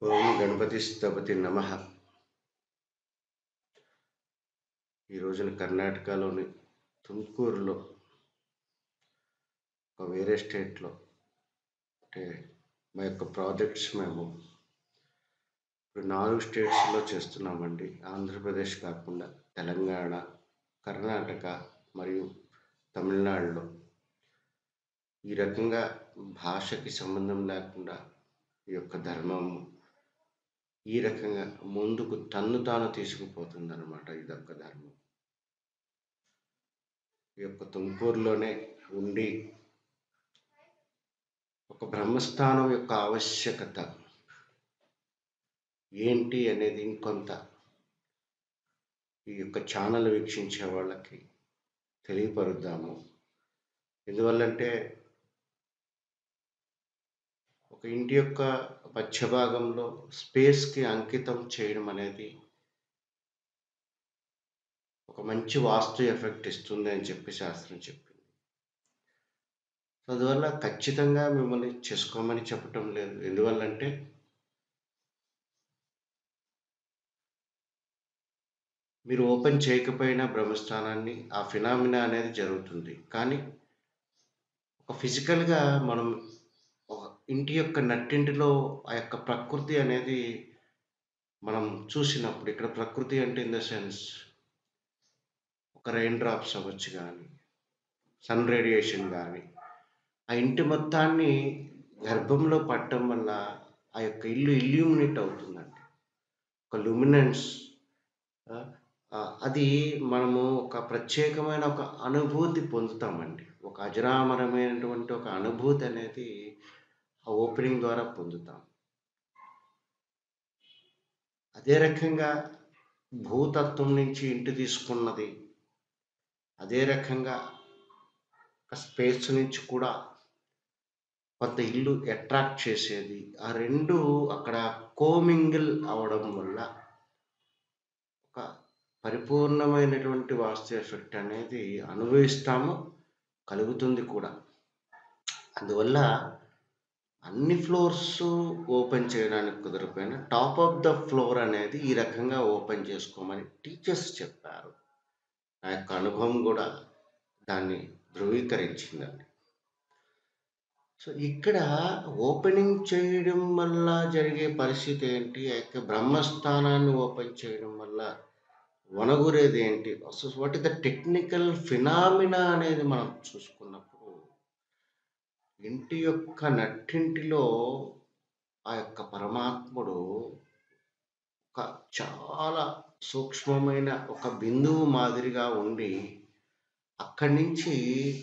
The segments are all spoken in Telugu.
ఓం గణపతి స్థపతి నమ ఈ రోజున కర్ణాటకలోని తుమ్కూరులో ఒక వేరే స్టేట్లో అంటే మా యొక్క ప్రాజెక్ట్స్ మేము ఇప్పుడు నాలుగు స్టేట్స్లో చేస్తున్నామండి ఆంధ్రప్రదేశ్ కాకుండా తెలంగాణ కర్ణాటక మరియు తమిళనాడులో ఈ రకంగా భాషకి సంబంధం లేకుండా ఈ యొక్క ధర్మము ఈ రకంగా ముందుకు తన్ను తాను తీసుకుపోతుంది అనమాట ఇదొక్క ధర్మం ఈ యొక్క తుమ్కూరులోనే ఉండి ఒక బ్రహ్మస్థానం యొక్క ఆవశ్యకత ఏంటి అనేది ఇంకొంత ఈ యొక్క ఛానల్ వీక్షించే వాళ్ళకి తెలియపరుద్దాము ఎందువల్లంటే ఒక ఇంటి యొక్క మధ్య భాగంలో స్పేస్కి అంకితం చేయడం అనేది ఒక మంచి వాస్తు ఎఫెక్ట్ ఇస్తుంది అని చెప్పి శాస్త్రం చెప్పింది సో అందువల్ల ఖచ్చితంగా మిమ్మల్ని చేసుకోమని చెప్పటం లేదు ఎందువల్లంటే మీరు ఓపెన్ చేయకపోయినా బ్రహ్మస్థానాన్ని ఆ ఫినామినా అనేది జరుగుతుంది కానీ ఒక ఫిజికల్గా మనం ఒక ఇంటి యొక్క నట్టింటిలో ఆ యొక్క ప్రకృతి అనేది మనం చూసినప్పుడు ఇక్కడ ప్రకృతి అంటే ఇన్ ద సెన్స్ ఒక రెయిన్ డ్రాప్స్ అవ్వచ్చు కానీ సన్ రేడియేషన్ కానీ ఆ ఇంటి మొత్తాన్ని గర్భంలో పట్టడం వల్ల ఆ యొక్క ఇల్లు ఇల్యూమినేట్ అవుతుందండి ఒక లుమినెన్స్ అది మనము ఒక ప్రత్యేకమైన ఒక అనుభూతి పొందుతామండి ఒక అజరామరమైనటువంటి ఒక అనుభూతి అనేది ఆ ఓపెనింగ్ ద్వారా పొందుతాం అదే రకంగా భూతత్వం నుంచి ఇంటి తీసుకున్నది అదే రకంగా ఒక స్పేస్ నుంచి కూడా కొంత ఇల్లు అట్రాక్ట్ చేసేది ఆ రెండు అక్కడ కోమింగిల్ అవడం వల్ల ఒక పరిపూర్ణమైనటువంటి వాస్తు ఎఫెక్ట్ అనేది అనుభవిస్తాము కలుగుతుంది కూడా అందువల్ల అన్ని ఫ్లోర్స్ ఓపెన్ చేయడానికి కుదరపోయినా టాప్ ఆఫ్ ద ఫ్లోర్ అనేది ఈ రకంగా ఓపెన్ చేసుకోమని టీచర్స్ చెప్పారు నా యొక్క అనుభవం కూడా దాన్ని ధృవీకరించిందండి సో ఇక్కడ ఓపెనింగ్ చేయడం వల్ల జరిగే పరిస్థితి ఏంటి ఆ యొక్క బ్రహ్మస్థానాన్ని ఓపెన్ చేయడం వల్ల వనగురేది ఏంటి అసలు what is the technical phenomena అనేది మనం చూసుకున్నప్పుడు ఇంటి యొక్క నట్టింటిలో ఆ యొక్క పరమాత్ముడు ఒక చాలా సూక్ష్మమైన ఒక బిందువు మాదిరిగా ఉండి అక్కడి నుంచి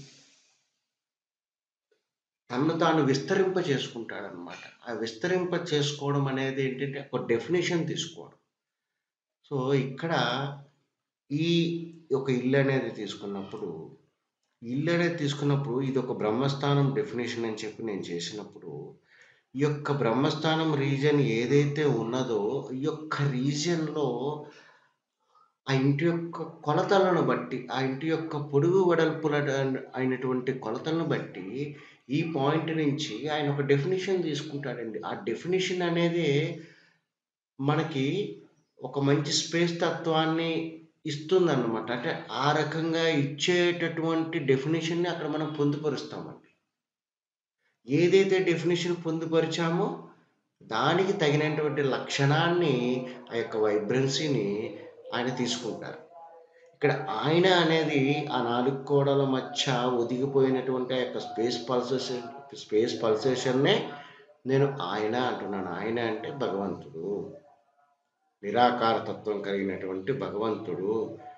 తను తాను విస్తరింప చేసుకుంటాడనమాట ఆ విస్తరింప చేసుకోవడం అనేది ఏంటంటే ఒక డెఫినేషన్ తీసుకోవడం సో ఇక్కడ ఈ ఒక ఇల్లు అనేది తీసుకున్నప్పుడు ఇల్లు అనేది తీసుకున్నప్పుడు ఇది ఒక బ్రహ్మస్థానం డెఫినేషన్ అని చెప్పి నేను చేసినప్పుడు ఈ యొక్క బ్రహ్మస్థానం రీజన్ ఏదైతే ఉన్నదో ఈ యొక్క రీజన్లో ఆ ఇంటి యొక్క కొలతలను బట్టి ఆ ఇంటి యొక్క పొడుగు వెడల్పుల అయినటువంటి కొలతలను బట్టి ఈ పాయింట్ నుంచి ఆయన ఒక డెఫినేషన్ తీసుకుంటాడండి ఆ డెఫినేషన్ అనేది మనకి ఒక మంచి స్పేస్ తత్వాన్ని ఇస్తుందన్నమాట అంటే ఆ రకంగా ఇచ్చేటటువంటి డెఫినేషన్ని అక్కడ మనం పొందుపరుస్తామండి ఏదైతే డెఫినేషన్ పొందుపరిచామో దానికి తగినటువంటి లక్షణాన్ని ఆ యొక్క వైబ్రెన్సీని ఆయన తీసుకుంటారు ఇక్కడ ఆయన అనేది ఆ నాలుగు కోడల మధ్య ఒదిగిపోయినటువంటి ఆ యొక్క స్పేస్ పల్సేషన్ స్పేస్ పల్సేషన్నే నేను ఆయన అంటున్నాను ఆయన అంటే భగవంతుడు నిరాకార తత్వం కలిగినటువంటి భగవంతుడు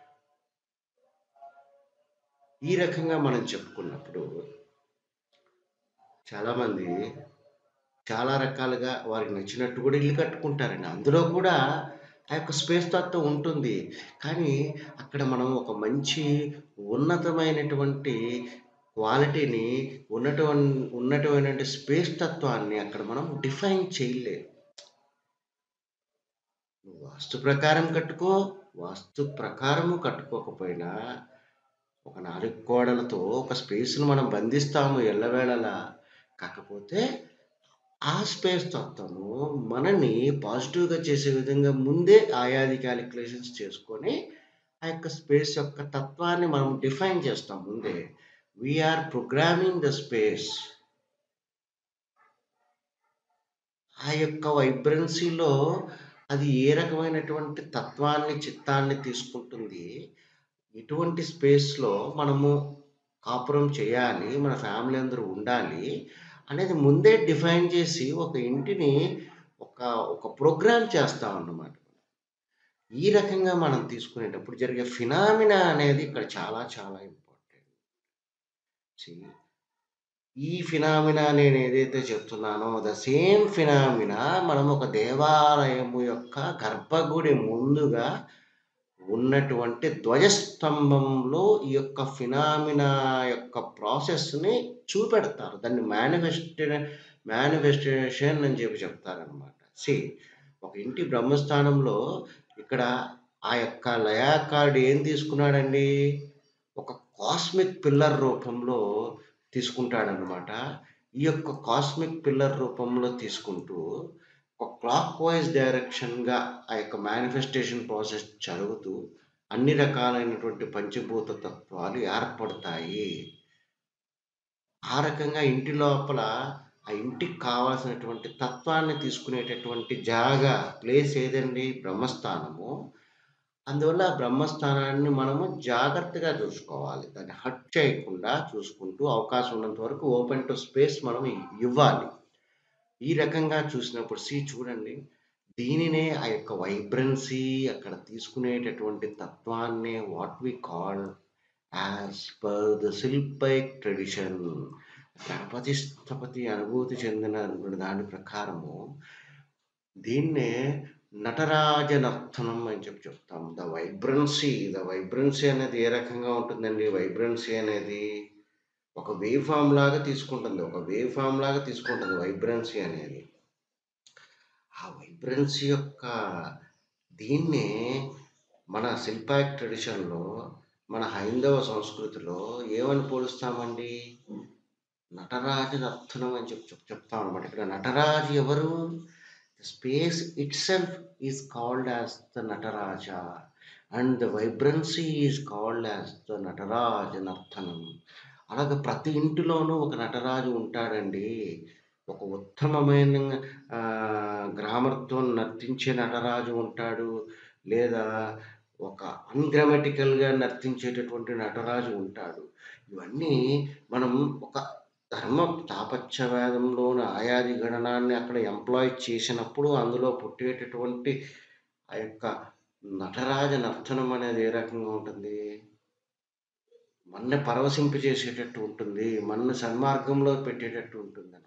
ఈ రకంగా మనం చెప్పుకున్నప్పుడు చాలామంది చాలా రకాలుగా వారికి నచ్చినట్టు కూడా ఇల్లు కట్టుకుంటారండి అందులో కూడా ఆ యొక్క స్పేస్ తత్వం ఉంటుంది కానీ అక్కడ మనం ఒక మంచి ఉన్నతమైనటువంటి క్వాలిటీని ఉన్నటువంటి ఉన్నటువంటి స్పేస్ తత్వాన్ని అక్కడ మనం డిఫైన్ చేయలేదు నువ్వు వాస్తు ప్రకారం కట్టుకో వాస్తు ప్రకారము కట్టుకోకపోయినా ఒక నాలుగు గోడలతో ఒక స్పేస్ను మనం బంధిస్తాము ఎల్లవేళలా కాకపోతే ఆ స్పేస్ తత్వము మనని పాజిటివ్‌గా చేసే విధంగా ముందే ఆయాది కాలిక్యులేషన్స్ చేసుకొని, ఆ యొక్క స్పేస్ యొక్క తత్వాన్ని మనం డిఫైన్ చేస్తాం ముందే. We are programming the space. ఆ యొక్క వైబ్రెన్సీలో అది ఏ రకమైనటువంటి తత్వాన్ని, చిత్తాన్ని తీసుకుంటుంది. ఎటువంటి స్పేస్‌లో మనము కాపురం చేయాలి, మన ఫ్యామిలీ అందరూ ఉండాలి అనేది ముందే డిఫైన్ చేసి ఒక ఇంటిని ఒక, ఒక ప్రోగ్రామ్ చేస్తామన్నమాట. ఈ రకంగా మనం తీసుకునేటప్పుడు జరిగే ఫినామినా అనేది ఇక్కడ చాలా చాలా ఇంపార్టెంట్. సీ ఈ ఫినామినా నేను ఏదైతే చెప్తున్నానో ద సేమ్ ఫినామినా మనం ఒక దేవాలయము యొక్క గర్భగుడి ముందుగా ఉన్నటువంటి ధ్వజస్తంభంలో ఈ యొక్క ఫినామినా యొక్క ప్రాసెస్‌ని చూపెడతారు. దాన్ని మేనిఫెస్ట్ మేనిఫెస్టేషన్ అని చెప్పి చెప్తారనమాట. సీ ఒక ఇంటి బ్రహ్మస్థానంలో ఇక్కడ ఆ యొక్క లయాకార్డ్ ఏం తీసుకున్నాడండి? ఒక కాస్మిక్ పిల్లర్ రూపంలో తీసుకుంటాడనమాట. ఈ యొక్క కాస్మిక్ పిల్లర్ రూపంలో తీసుకుంటూ ఒక క్లాక్ వైజ్ డైరెక్షన్‌గా ఆ యొక్క మేనిఫెస్టేషన్ ప్రాసెస్ జరుగుతూ అన్ని రకాలైనటువంటి పంచభూత తత్వాలు ఏర్పడతాయి. ఆ రకంగా ఇంటి లోపల ఆ ఇంటికి కావాల్సినటువంటి తత్వాన్ని తీసుకునేటటువంటి జాగా, ప్లేస్ ఏదండి? బ్రహ్మస్థానము. అందువల్ల ఆ బ్రహ్మస్థానాన్ని మనము జాగ్రత్తగా చూసుకోవాలి. దాన్ని హర్ట్ చేయకుండా చూసుకుంటూ అవకాశం ఉన్నంత వరకు ఓపెన్ టు స్పేస్ మనం ఇవ్వాలి. ఈ రకంగా చూసినప్పుడు సీ చూడండి. దీనినే ఆ యొక్క వైబ్రెన్సీ అక్కడ తీసుకునేటటువంటి తత్వాన్నే what we call as per the శిల్పైక్ ట్రెడిషన్. గణపతి స్థపతి అనుభూతి చెందిన దాని ప్రకారము దీన్నే నటరాజ నర్తనం అని చెప్పి చెప్తాం. ద వైబ్రెన్సీ, ద వైబ్రెన్సీ అనేది ఏ రకంగా ఉంటుందండి? వైబ్రెన్సీ అనేది ఒక వేవ్ ఫార్మ్ లాగా తీసుకుంటుంది. ఒక వేవ్ ఫార్మ్ లాగా తీసుకుంటుంది వైబ్రెన్సీ అనేది. ఆ వైబ్రెన్సీ యొక్క దీన్నే మన శిల్పాయిక్ ట్రెడిషన్‌లో, మన హైందవ సంస్కృతిలో ఏమని పోలుస్తామండి? నటరాజ నర్తనం అని చెప్పి చెప్ చెప్తామనమాట. ఇక్కడ నటరాజు ఎవరు? The space itself is called as the Nataraja. And the vibrancy is called as the Nataraja నర్తనం. అలాగే ప్రతి ఇంటిలోనూ ఒక నటరాజు ఉంటాడండి. ఒక ఉత్తమమైన ఆహ్, గ్రామర్‌తో నర్తించే నటరాజు ఉంటాడు. లేదా ఒక అన్‌గ్రామటికల్‌గా నర్తించేటటువంటి నటరాజు ఉంటాడు. ఇవన్నీ మనం ఒక ధర్మ తాపత్రవేదంలోని ఆయాది గణనాన్ని అక్కడ ఎంప్లాయ్ చేసినప్పుడు అందులో పుట్టేటటువంటి ఆ యొక్క నటరాజ నర్తనం అనేది ఏ రకంగా ఉంటుంది? మనని పరవశింపజేసేటట్టు ఉంటుంది. మనని సన్మార్గంలో పెట్టేటట్టు ఉంటుందనమాట.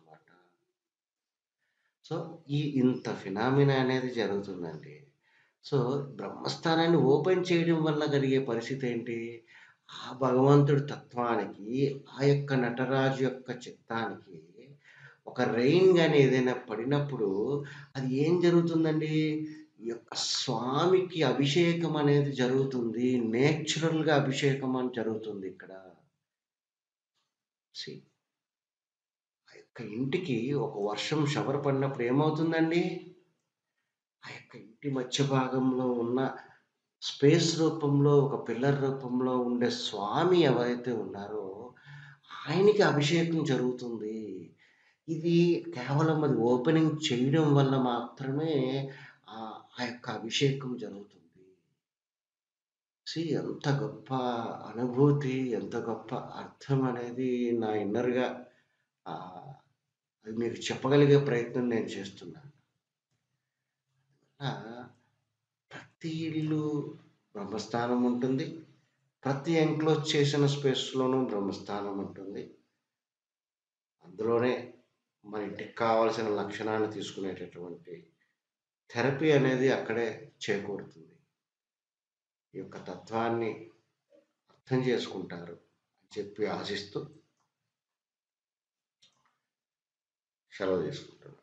సో, ఈ ఇంత ఫినామినా అనేది జరుగుతుందండి. సో, బ్రహ్మస్థానాన్ని ఓపెన్ చేయడం వల్ల కలిగే పరిస్థితి ఏంటి? ఆ భగవంతుడి తత్వానికి, ఆ యొక్క నటరాజు యొక్క చిత్తానికి ఒక రెయిన్ గాని ఏదైనా పడినప్పుడు అది ఏం జరుగుతుందండి? ఈ యొక్క స్వామికి అభిషేకం అనేది జరుగుతుంది. నేచురల్‌గా అభిషేకం అని జరుగుతుంది ఇక్కడ. సీ ఆ యొక్క ఇంటికి ఒక వర్షం షవర్ పడినప్పుడు ఏమవుతుందండి? ఆ యొక్క ఇంటి మధ్య భాగంలో ఉన్న స్పేస్ రూపంలో, ఒక పిల్లర్ రూపంలో ఉండే స్వామి ఎవరైతే ఉన్నారో, ఆయనకి అభిషేకం జరుగుతుంది. ఇది కేవలం అది ఓపెనింగ్ చేయడం వల్ల మాత్రమే ఆహ్, ఆ యొక్క అభిషేకం జరుగుతుంది. సీ ఎంత గొప్ప అనుభూతి, ఎంత గొప్ప అర్థం అనేది నా ఇన్నర్‌గా ఆహ్, అది మీకు చెప్పగలిగే ప్రయత్నం నేను చేస్తున్నాను. అలా ప్రతి ఇల్లు బ్రహ్మస్థానం ఉంటుంది. ప్రతి ఎంక్లోజ్ చేసిన స్పేస్‌లోనూ బ్రహ్మస్థానం ఉంటుంది. అందులోనే మన ఇంటికి కావాల్సిన లక్షణాన్ని తీసుకునేటటువంటి థెరపీ అనేది అక్కడే చేకూరుతుంది. ఈ యొక్క తత్వాన్ని అర్థం చేసుకుంటారు అని చెప్పి ఆశిస్తూ సెలవు తీసుకుంటున్నాను.